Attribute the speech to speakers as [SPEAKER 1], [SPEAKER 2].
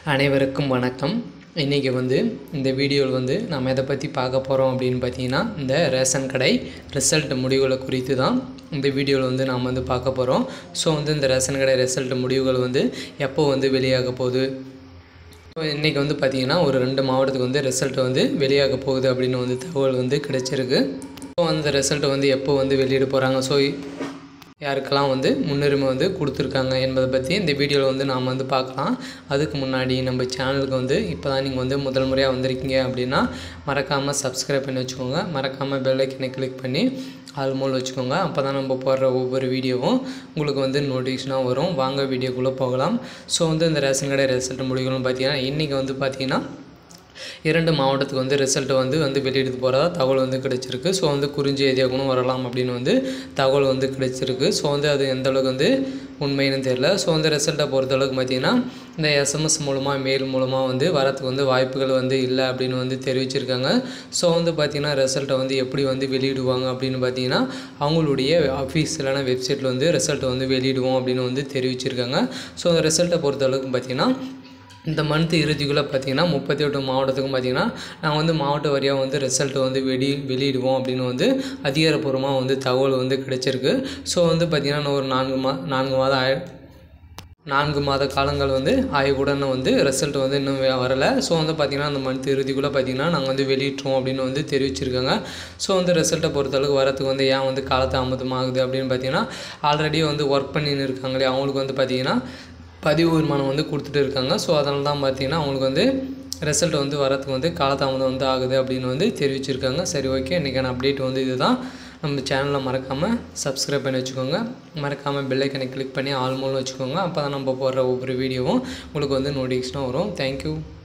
[SPEAKER 1] அனைவருக்கும் வணக்கம் இன்றைக்கி வந்து இந்த வீடியோவில் வந்து நாம் எதை பற்றி பார்க்க போகிறோம் அப்படின்னு பார்த்தீங்கன்னா இந்த ரேஷன் கடை ரிசல்ட் முடிவுகளை குறித்து தான் இந்த வீடியோவில் வந்து நாம் வந்து பார்க்க போகிறோம் ஸோ வந்து இந்த ரேஷன் கடை ரிசல்ட் முடிவுகள் வந்து எப்போ வந்து வெளியாக போகுது இன்றைக்கி வந்து பார்த்திங்கன்னா ஒரு ரெண்டு மாவட்டத்துக்கு வந்து ரிசல்ட் வந்து வெளியாக போகுது அப்படின்னு வந்து தகவல் வந்து கிடைச்சிருக்கு ஸோ அந்த ரிசல்ட்டை வந்து எப்போ வந்து வெளியிட போகிறாங்க ஸோ யாருக்கெல்லாம் வந்து முன்னுரிமை வந்து கொடுத்துருக்காங்க என்பதை பற்றி இந்த வீடியோவில் வந்து நாம் வந்து பார்க்கலாம் அதுக்கு முன்னாடி நம்ம சேனலுக்கு வந்து இப்போ தான் நீங்கள் வந்து முதல் முறையாக வந்திருக்கீங்க அப்படின்னா மறக்காமல் சப்ஸ்கிரைப் பண்ணி வச்சுக்கோங்க மறக்காமல் பெல் ஐக்கனை கிளிக் பண்ணி ஆல் மோல் வச்சுக்கோங்க அப்போ தான் நம்ம போடுற ஒவ்வொரு வீடியோவும் உங்களுக்கு வந்து நோட்டிஃபிகேஷனாக வரும் வாங்க வீடியோக்குள்ளே போகலாம் ஸோ வந்து இந்த ரேஷன் கடை ரிசல்ட் முடிவுகள்னு பார்த்தீங்கன்னா இன்றைக்கி வந்து பார்த்திங்கன்னா இரண்டு மாவட்டத்துக்கு வந்து ரிசல்ட் வந்து வந்து வெளியிட்டு போகிறதா தகவல் வந்து கிடைச்சிருக்கு ஸோ வந்து குறிஞ்சி ஏரியாவுக்கும் வரலாம் அப்படின்னு வந்து தகவல் வந்து கிடைச்சிருக்கு ஸோ வந்து அது எந்த அளவுக்கு வந்து உண்மைன்னு தெரில ஸோ வந்து ரிசல்ட்டை பொறுத்தளவுக்கு பார்த்திங்கன்னா இந்த எஸ்எம்எஸ் மூலமாக மெயில் மூலமாக வந்து வரத்துக்கு வந்து வாய்ப்புகள் வந்து இல்லை அப்படின்னு வந்து தெரிவிச்சிருக்காங்க ஸோ வந்து பார்த்திங்கன்னா ரிசல்ட்டை வந்து எப்படி வந்து வெளியிடுவாங்க அப்படின்னு பார்த்தீங்கன்னா அவங்களுடைய அஃபீஷியலான வெப்சைட்டில் வந்து ரிசல்ட்டை வந்து வெளியிடுவோம் அப்படின்னு வந்து தெரிவிச்சிருக்காங்க ஸோ அந்த ரிசல்ட்டை பொறுத்தளவுக்கு பார்த்திங்கன்னா இந்த மந்த் இறுதிக்குள்ளே பார்த்தீங்கன்னா முப்பத்தி எட்டு மாவட்டத்துக்கும் பார்த்தீங்கன்னா நாங்கள் வந்து மாவட்ட வாரியாக வந்து ரிசல்ட்டை வந்து வெளி வெளியிடுவோம் அப்படின்னு வந்து அதிகாரப்பூர்வமாக வந்து தகவல் வந்து கிடைச்சிருக்கு ஸோ வந்து பார்த்திங்கன்னா இன்னும் ஒரு நான்கு மா நான்கு மாதம் ஆய நான்கு மாத காலங்கள் வந்து ஆய்வுடன் வந்து ரிசல்ட் வந்து இன்னும் வே- வரலை ஸோ வந்து பார்த்திங்கன்னா அந்த மந்த் இறுதிக்குள்ளே பார்த்திங்கன்னா நாங்கள் வந்து வெளியிட்டோம் அப்படின்னு வந்து தெரிவிச்சிருக்காங்க ஸோ வந்து ரிசல்ட்டை பொறுத்தளவுக்கு வரத்துக்கு வந்து ஏன் வந்து காலதாமதமாகுது அப்படின்னு பார்த்தீங்கன்னா ஆல்ரெடி வந்து ஒர்க் பண்ணின்னு இருக்காங்களே அவங்களுக்கு வந்து பார்த்திங்கன்னா பதிவு வருமானம் வந்து கொடுத்துட்டு இருக்காங்க ஸோ அதனால தான் பார்த்தீங்கன்னா அவங்களுக்கு வந்து ரிசல்ட் வந்து வரத்துக்கு வந்து காலதாமதம் வந்து ஆகுது அப்படின்னு வந்து தெரிவிச்சிருக்காங்க சரி ஓகே இன்றைக்கான அப்டேட் வந்து இதுதான் நம்ம சேனலை மறக்காமல் சப்ஸ்கிரைப் பண்ணி வச்சுக்கோங்க மறக்காமல் பெல்லைக்கனை கிளிக் பண்ணி ஆல் மூலம் வச்சுக்கோங்க அப்போ தான் நம்ம போடுற ஒவ்வொரு வீடியோவும் உங்களுக்கு வந்து நோட்டிஃபிகேஷனாக வரும் தேங்க்யூ